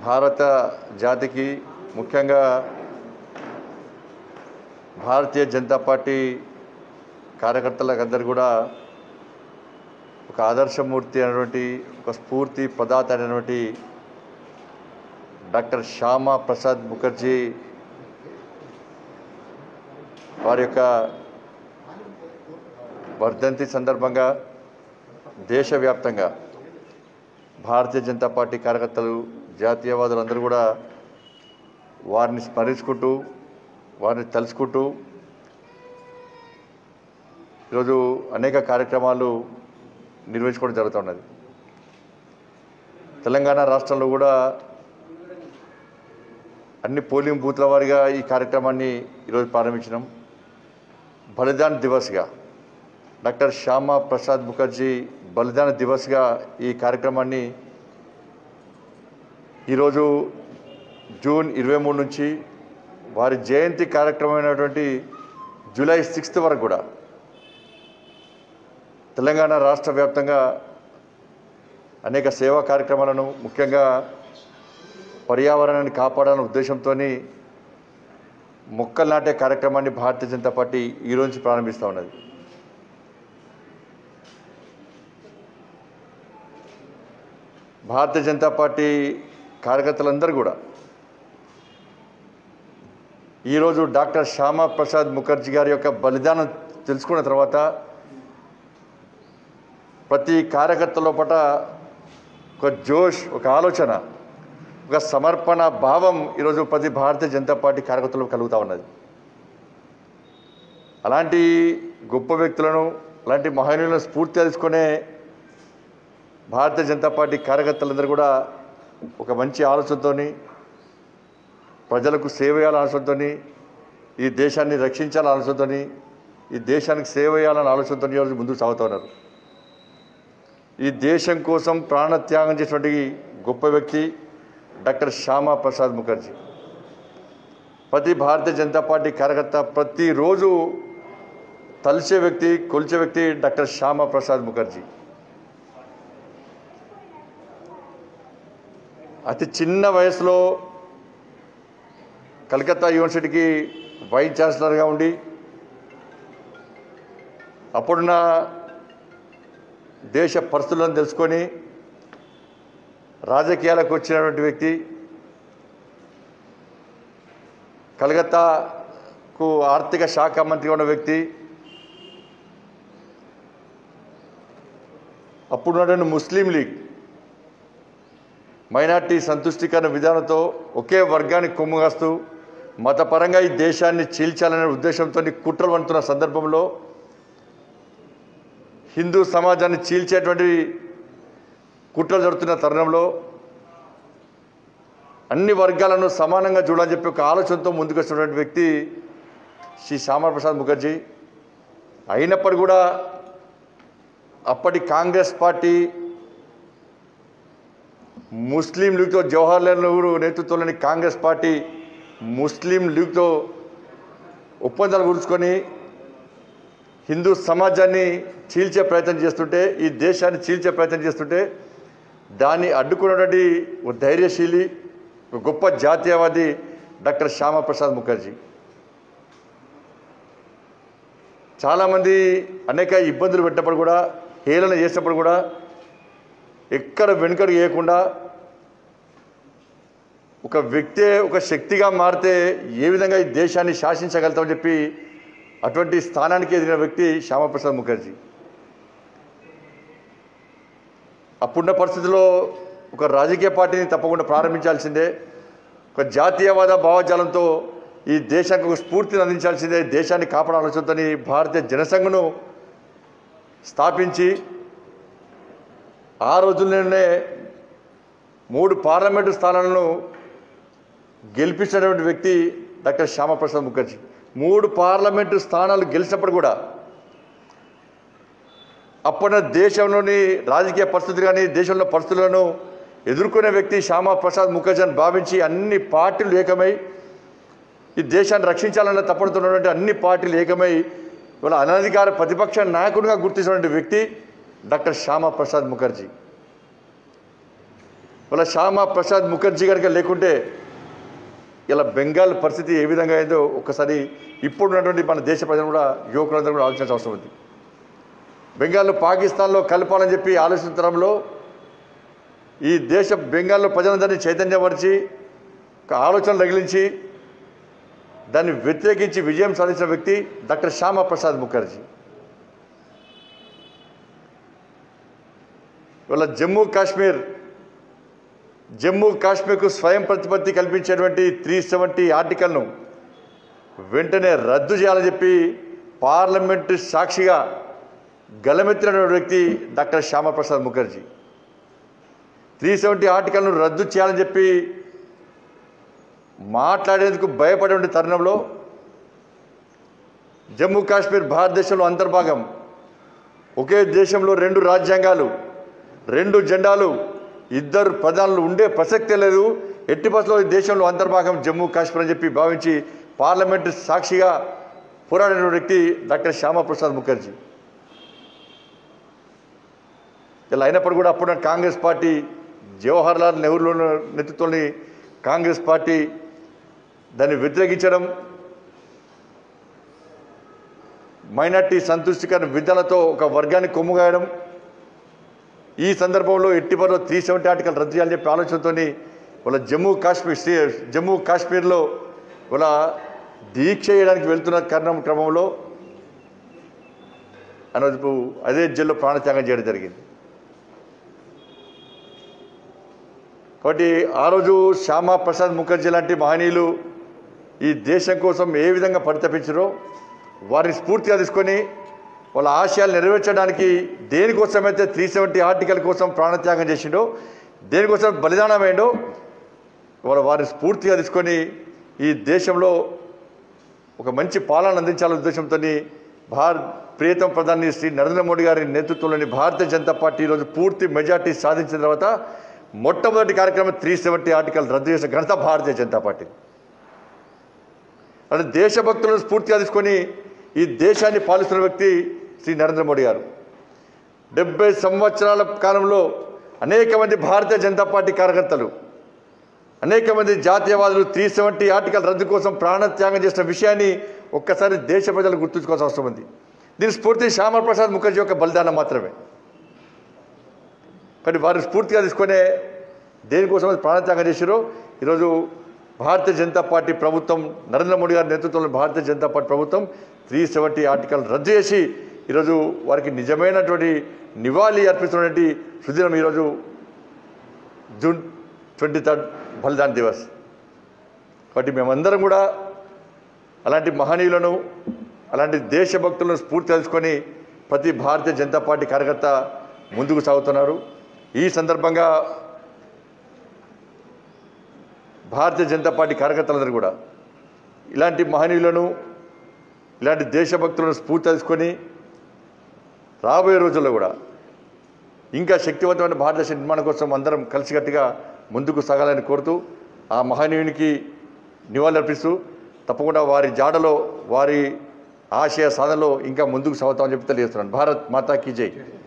భారత జాతికి ముఖ్యంగా భారతీయ జనతా పార్టీ కార్యకర్తలకు అందరు కూడా ఒక ఆదర్శమూర్తి అయినటువంటి ఒక స్ఫూర్తి ప్రదాత అయినటువంటి డాక్టర్ శ్యామా ప్రసాద్ ముఖర్జీ వారి యొక్క వర్ధంతి సందర్భంగా దేశవ్యాప్తంగా భారతీయ జనతా పార్టీ కార్యకర్తలు జాతీయవాదులు అందరూ కూడా వారిని స్మరించుకుంటూ వారిని తలుచుకుంటూ ఈరోజు అనేక కార్యక్రమాలు నిర్వహించుకోవడం జరుగుతున్నది తెలంగాణ రాష్ట్రంలో కూడా అన్ని పోలింగ్ బూత్ల వారిగా ఈ కార్యక్రమాన్ని ఈరోజు ప్రారంభించినాం బలిదాన్ దివస్గా డాక్టర్ శ్యామా ప్రసాద్ ముఖర్జీ బలిదాన దివస్గా ఈ కార్యక్రమాన్ని ఈరోజు జూన్ ఇరవై మూడు నుంచి వారి జయంతి కార్యక్రమమైనటువంటి జూలై సిక్స్త్ వరకు కూడా తెలంగాణ రాష్ట్ర వ్యాప్తంగా అనేక సేవా కార్యక్రమాలను ముఖ్యంగా పర్యావరణాన్ని కాపాడాలనే ఉద్దేశంతో మొక్కలు నాటే కార్యక్రమాన్ని భారతీయ జనతా పార్టీ ఈ రోజు నుంచి ప్రారంభిస్తూ ఉన్నది భారతీయ జనతా పార్టీ కార్యకర్తలందరూ కూడా ఈరోజు డాక్టర్ శ్యామా ప్రసాద్ ముఖర్జీ గారి యొక్క బలిదానం తెలుసుకున్న తర్వాత ప్రతి కార్యకర్త లోపల ఒక జోష్ ఒక ఆలోచన ఒక సమర్పణ భావం ఈరోజు ప్రతి భారతీయ జనతా పార్టీ కార్యకర్తలకు కలుగుతూ ఉన్నది అలాంటి గొప్ప వ్యక్తులను అలాంటి మహనీయులను స్ఫూర్తి తెలుసుకునే భారతీయ జనతా పార్టీ కార్యకర్తలందరూ కూడా ఒక మంచి ఆలోచనతో ప్రజలకు సేవ చేయాలనే ఆలోచనతో ఈ దేశాన్ని రక్షించాలనే ఆలోచనతో ఈ దేశానికి సేవ చేయాలనే ఆలోచనతో ఈరోజు ముందుకు సాగుతూ ఉన్నారు ఈ దేశం కోసం ప్రాణత్యాగం చేసినటువంటి గొప్ప వ్యక్తి డాక్టర్ శ్యామా ప్రసాద్ ముఖర్జీ ప్రతి భారతీయ జనతా పార్టీ కార్యకర్త ప్రతిరోజు తలిచే వ్యక్తి కొలిచే వ్యక్తి డాక్టర్ శ్యామా ప్రసాద్ ముఖర్జీ అతి చిన్న వయసులో కలకత్తా యూనివర్సిటీకి వైస్ ఛాన్సలర్గా ఉండి అప్పుడున్న దేశ పరిస్థితులను తెలుసుకొని రాజకీయాలకు వచ్చినటువంటి వ్యక్తి కలకత్తాకు ఆర్థిక శాఖ మంత్రిగా ఉన్న వ్యక్తి అప్పుడున్నటువంటి ముస్లిం లీగ్ మైనార్టీ సంతుష్టీకరణ విధానంతో ఒకే వర్గానికి కొమ్ముగాస్తూ మతపరంగా ఈ దేశాన్ని చీల్చాలనే ఉద్దేశంతో కుట్రలు వంతున్న సందర్భంలో హిందూ సమాజాన్ని చీల్చేటువంటి కుట్రలు జరుగుతున్న తరుణంలో అన్ని వర్గాలను సమానంగా చూడాలని చెప్పి ఒక ఆలోచనతో ముందుకు వచ్చినటువంటి వ్యక్తి శ్రీ శ్యామప్రసాద్ ముఖర్జీ అయినప్పటికీ కూడా అప్పటి కాంగ్రెస్ పార్టీ ముస్లిం లీగ్తో జవహర్లాల్ నెహ్రూ నేతృత్వంలోని కాంగ్రెస్ పార్టీ ముస్లిం లీగ్తో ఒప్పందాలు కుదుర్చుకొని హిందూ సమాజాన్ని చీల్చే ప్రయత్నం చేస్తుంటే ఈ దేశాన్ని చీల్చే ప్రయత్నం చేస్తుంటే దాన్ని అడ్డుకున్నటువంటి ఒక ధైర్యశీలి ఒక గొప్ప జాతీయవాది డాక్టర్ శ్యామప్రసాద్ ముఖర్జీ చాలామంది అనేక ఇబ్బందులు పెట్టినప్పుడు కూడా హేళన చేసినప్పుడు కూడా ఎక్కడ వెనుకడు వేయకుండా ఒక వ్యక్తే ఒక శక్తిగా మారితే ఏ విధంగా ఈ దేశాన్ని శాసించగలుగుతామని చెప్పి అటువంటి స్థానానికి ఎదిగిన వ్యక్తి శ్యామప్రసాద్ ముఖర్జీ అప్పుడున్న పరిస్థితుల్లో ఒక రాజకీయ పార్టీని తప్పకుండా ప్రారంభించాల్సిందే ఒక జాతీయవాద భావజాలంతో ఈ దేశానికి ఒక స్ఫూర్తిని అందించాల్సిందే దేశాన్ని కాపాడాల్సిందో భారతీయ జనసంఘను స్థాపించి ఆ రోజుల్లోనే మూడు పార్లమెంటు స్థానాలను గెలిపించినటువంటి వ్యక్తి డాక్టర్ శ్యామప్రసాద్ ముఖర్జీ మూడు పార్లమెంటు స్థానాలు గెలిచినప్పుడు కూడా అప్పుడున్న దేశంలోని రాజకీయ పరిస్థితులు కానీ దేశంలో పరిస్థితులను ఎదుర్కొనే వ్యక్తి శ్యామప్రసాద్ ముఖర్జీ అని భావించి అన్ని పార్టీలు ఏకమై ఈ దేశాన్ని రక్షించాలన్న తప్పడుతున్నటువంటి అన్ని పార్టీలు ఏకమై ఇవాళ అనధికార ప్రతిపక్ష నాయకుడిగా గుర్తించినటువంటి వ్యక్తి డాక్టర్ శ్యామప్రసాద్ ముఖర్జీ వాళ్ళ శ్యామా ప్రసాద్ ముఖర్జీ కనుక లేకుంటే ఇలా బెంగాల్ పరిస్థితి ఏ విధంగా అయిందో ఒక్కసారి ఇప్పుడు ఉన్నటువంటి మన దేశ ప్రజలు కూడా యువకులందరూ కూడా ఆలోచించాల్సిన అవసరం ఉంది బెంగాల్ను పాకిస్తాన్లో కలపాలని చెప్పి ఆలోచించడంలో ఈ దేశ బెంగాల్లో ప్రజలందరినీ చైతన్యపరిచి ఒక ఆలోచన రగిలించి దాన్ని వ్యతిరేకించి విజయం సాధించిన వ్యక్తి డాక్టర్ శ్యామా ప్రసాద్ ముఖర్జీ ఇవాళ జమ్మూ కాశ్మీర్ జమ్మూ కాశ్మీర్కు స్వయం ప్రతిపత్తి కల్పించేటువంటి త్రీ సెవెంటీ ఆర్టికల్ను వెంటనే రద్దు చేయాలని చెప్పి పార్లమెంటు సాక్షిగా గలమెత్తిన వ్యక్తి doctor Shyamaprasad Mukherjee three seventy ఆర్టికల్ను రద్దు చేయాలని చెప్పి మాట్లాడేందుకు భయపడే తరుణంలో జమ్మూ కాశ్మీర్ భారతదేశంలో అంతర్భాగం ఒకే దేశంలో రెండు రాజ్యాంగాలు రెండు జెండాలు ఇద్దరు ప్రధానులు ఉండే ప్రసక్తే లేదు ఎట్టి బస్సులో ఈ దేశంలో అంతర్భాగం జమ్మూ కాశ్మీర్ అని చెప్పి భావించి పార్లమెంటు సాక్షిగా పోరాడిన వ్యక్తి డాక్టర్ శ్యామప్రసాద్ ముఖర్జీ ఇలా అయినప్పుడు కూడా అప్పుడు Congress party Jawaharlal Nehru నేతృత్వంలోని కాంగ్రెస్ పార్టీ దాన్ని వ్యతిరేకించడం మైనార్టీ సంతుష్టికరణ విధాలతో ఒక వర్గాన్ని కొమ్ముగాయడం ఈ సందర్భంలో ఎట్టిపరలో త్రీ సెవెంటీ ఆర్టికల్ రద్దు చేయాలని చెప్పి ఆలోచనతో వాళ్ళ జమ్మూ కాశ్మీర్ శ్రీ- జమ్మూ కాశ్మీర్లో వాళ్ళ దీక్ష చేయడానికి వెళ్తున్న కారణం క్రమంలో అనొద్దు అదే జైల్లో ప్రాణత్యాగం చేయడం జరిగింది కాబట్టి ఆ రోజు శ్యామా ప్రసాద్ ముఖర్జీ లాంటి మహనీయులు ఈ దేశం కోసం ఏ విధంగా పరితపించారో వారిని స్ఫూర్తిగా తీసుకొని వాళ్ళ ఆశయాలు నెరవేర్చడానికి దేనికోసమైతే త్రీ సెవెంటీ ఆర్టికల్ కోసం ప్రాణత్యాగం చేసిండో దేనికోసం బలిదానం అయిండో వాళ్ళ వారిని స్ఫూర్తిగా తీసుకొని ఈ దేశంలో ఒక మంచి పాలన అందించాలనే ఉద్దేశంతో భారత్ ప్రియతమ ప్రధాని శ్రీ నరేంద్ర మోడీ గారి నేతృత్వంలోని భారతీయ జనతా పార్టీ ఈరోజు పూర్తి మెజార్టీ సాధించిన తర్వాత మొట్టమొదటి కార్యక్రమం త్రీ సెవెంటీ ఆర్టికల్ రద్దు చేసిన ఘనత భారతీయ జనతా పార్టీ అంటే దేశభక్తులను స్ఫూర్తిగా తీసుకొని ఈ దేశాన్ని పాలిస్తున్న వ్యక్తి శ్రీ నరేంద్ర మోడీ గారు డెబ్బై సంవత్సరాల కాలంలో అనేక మంది భారతీయ జనతా పార్టీ కార్యకర్తలు అనేక మంది జాతీయవాదులు త్రీ సెవెంటీ ఆర్టికల్ రద్దు కోసం ప్రాణత్యాగం చేసిన విషయాన్ని ఒక్కసారి దేశ ప్రజలు గుర్తుంచుకోవాల్సిన అవసరం ఉంది దీని స్ఫూర్తి శ్యామప్రసాద్ ముఖర్జీ యొక్క బలిదానం మాత్రమే కానీ వారు స్ఫూర్తిగా తీసుకునే దేనికోసం అది ప్రాణత్యాగం చేశారో ఈరోజు భారతీయ జనతా పార్టీ ప్రభుత్వం నరేంద్ర మోడీ గారి నేతృత్వంలో భారతీయ జనతా పార్టీ ప్రభుత్వం త్రీ సెవెంటీ ఆర్టికల్ రద్దు చేసి ఈరోజు వారికి నిజమైనటువంటి నివాళి అర్పిస్తున్నటువంటి సుదినం ఈరోజు June twenty third Balidan Diwas కాబట్టి మేమందరం కూడా అలాంటి మహనీయులను అలాంటి దేశభక్తులను స్ఫూర్తి తెలుసుకొని ప్రతి భారతీయ జనతా పార్టీ కార్యకర్త ముందుకు సాగుతున్నారు ఈ సందర్భంగా భారతీయ జనతా పార్టీ కార్యకర్తలందరూ కూడా ఇలాంటి మహనీయులను ఇలాంటి దేశభక్తులను స్ఫూర్తి తెలుసుకొని రాబోయే రోజుల్లో కూడా ఇంకా శక్తివంతమైన భారతదేశ నిర్మాణం కోసం అందరం కలిసికట్టుగా ముందుకు సాగాలని కోరుతూ ఆ మహనీయునికి నివాళులర్పిస్తూ తప్పకుండా వారి జాడలో వారి ఆశయ సాధనలో ఇంకా ముందుకు సాగుతామని చెప్పి తెలియజేస్తున్నాను భారత్ మాతా కీ జై